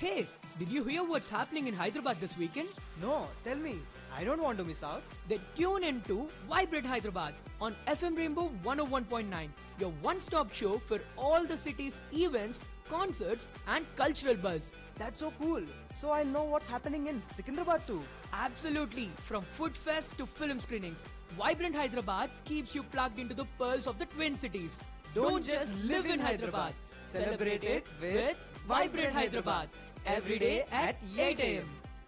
Hey, did you hear what's happening in Hyderabad this weekend? No, tell me. I don't want to miss out. Then tune in to Vibrate Hyderabad on FM Rainbow 101.9, your one stop show for all the city's events, concerts, and cultural buzz. That's so cool. So I'll know what's happening in Secunderabad too. Absolutely, from food fest to film screenings, Vibrant Hyderabad keeps you plugged into the pearls of the Twin Cities. Don't just live in Hyderabad. Celebrate it with Vibrant Hyderabad. Every day at 8 a.m.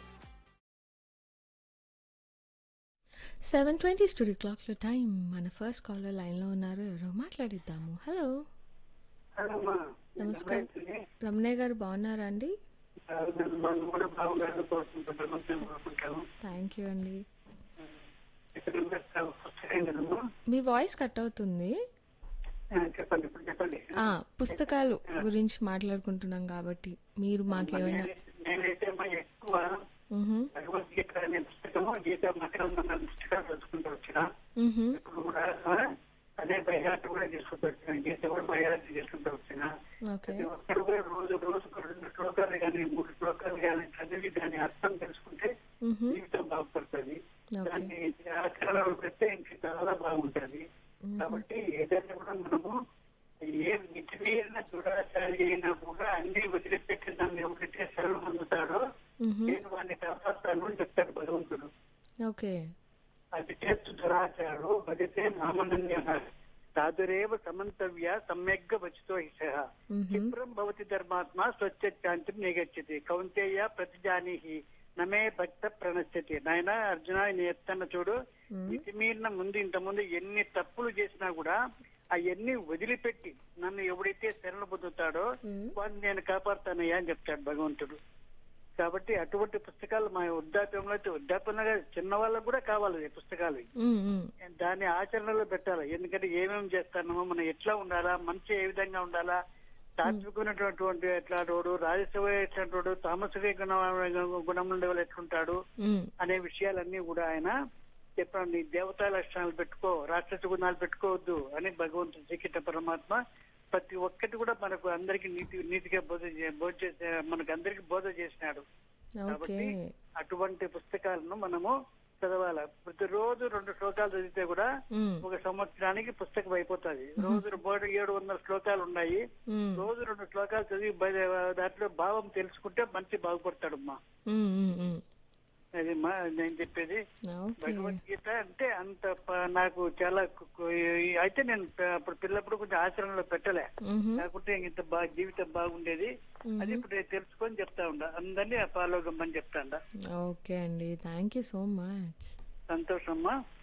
Seven twenty studio క్లాక్లో time మన first caller లైన్లో ఉన్నారు ఎవరో మాట్లాడిద్దాము hello అమ్మా, నమస్కారం నమస్తే. రమణయ్య గారు బాగున్నారా అండి మనం కూడా బాగుండాలని కోరుకుంటున్నాం మేము కోరుకుంటాము థ్యాంక్ యూ అండి ఇక్కడ ఉన్న పుస్తకం కదమ్మా మీ వాయిస్ కట్ అవుతుంది ఆ, చెప్పండి ఇప్పుడు చెప్పండి ఆ పుస్తకాలు గురించి మాట్లాడుకుంటున్నాం కాబట్టి మీరు మాకేమైనా నేనే- నేనైతే అమ్మా ఎక్కువ మ్హూ, భగవద్గీత అనే పుస్తకము గీత మకరం అన్న పుస్తకాలు చదువుకుంటూ వచ్చిన మ్హూ, ఇప్పుడు కూడా ఆ, అదే బయట కూడా చేసుకుంటూ వచ్చిన గీత కూడా బయట చేసుకుంటూ వచ్చిన ఓకే ప్రతి ఒక్కరు కూడా రోజు రోజు రెండు శ్లోకాలు కానీ మూడు శ్లోకాలు కానీ చదివి దాని అర్థం తెలుసుకుంటే మ్హూ, జీవితం బాగుపడుతుంది ఓకే దాన్ని ఆచరణలో పెడితే ఇంకా చాలా బాగుంటది కాబట్టి ఏదైనా కూడా మనము ఏ మితిమీరిన దురాచారి అయినా కూడా అన్ని వదిలిపెట్టి దాన్ని ఎవరైతే సెలవు పొందుతాడో మ్హూ, నేను వాడిని కాపాడుతాను అని చెప్తాడు భగవంతుడు ఓకే అది చేస్తు దురాచారు భజతే నామనన్య సాధురేవ సమంతవ్య సమ్యగ్గా వచితో హిష మ్హూ, క్షిప్రం భవతి ధర్మాత్మ స్వచ్ఛాంతిం నిగచ్చతి కౌంతేయ ప్రతిజానీహి నమే భక్త ప్రణశ్యతి నాయన అర్జున నీ ఎత్తన్న చూడు మ్, మితిమీరిన ముందు ఇంత ముందు ఎన్ని తప్పులు చేసినా కూడా అవన్నీ వదిలిపెట్టి నన్ను ఎవడైతే శరణ పొందుతాడో మ్, వాడిని నేను కాపాడుతానయ్యా అని చెప్తాడు భగవంతుడు కాబట్టి అటువంటి పుస్తకాలు మా వృద్ధాప్యంలో అయితే వృద్ధాప్యంలో కాదు, చిన్న వాళ్ళకు కూడా కావాలి ఈ పుస్తకాలు మ్, మ్, దాన్ని ఆచరణలో పెట్టాలి ఎందుకంటే ఏమేమి చేస్తున్నామో మనం ఎట్లా ఉండాలా మంచి ఏ విధంగా ఉండాలా సాత్వికమైనటువంటి ఎట్లాంటి రాజసభ ఎట్లాంటి తామసిక గుణ గుణం ఉండే వాళ్ళు ఎట్లుంటాడు మ్, అనే విషయాలన్నీ కూడా ఆయన చెప్పండి దేవతా లక్షణాలు పెట్టుకో రాక్షస గుణాలు పెట్టుకోవద్దు అని భగవంతుడు శ్రీకృష్ణ పరమాత్మ ప్రతి ఒక్కటి కూడా మనకు అందరికి నీతి నీతిగా బోధ చే- బోధ చేసే మనకు అందరికి బోధ చేసినాడు ఓకే కాబట్టి అటువంటి పుస్తకాలను మనము చదవాలి ప్రతిరోజు రెండు శ్లోకాలు చదివితే కూడా మ్, ఒక సంవత్సరానికి పుస్తకం అయిపోతుంది రోజు బోర్డు ఏడు వందల శ్లోకాలు ఉన్నాయి మ్, రోజు రెండు శ్లోకాలు చదివి బయ- దాంట్లో భావం తెలుసుకుంటే మంచి బాగుపడతాడమ్మా మ్, మ్, మ్. అది మా నేను చెప్పేది ఓకే భగవద్గీత అంటే అంత ప- నాకు చాలా కు- కు- అయితే నేను ప- అప్పుడు పిల్లప్పుడు కొంచెం ఆచరణలో పెట్టలే మ్హూ, లేకుంటే ఇంత బాగా జీవితం బాగుండేది అది ఇప్పుడు నేను తెలుసుకొని చెప్తా ఉండ అందరినీ ఫాలో కమ్మని చెప్తా ఉండ ఓకే అండి థ్యాంక్ యూ సో మచ్ సంతోషమ్మా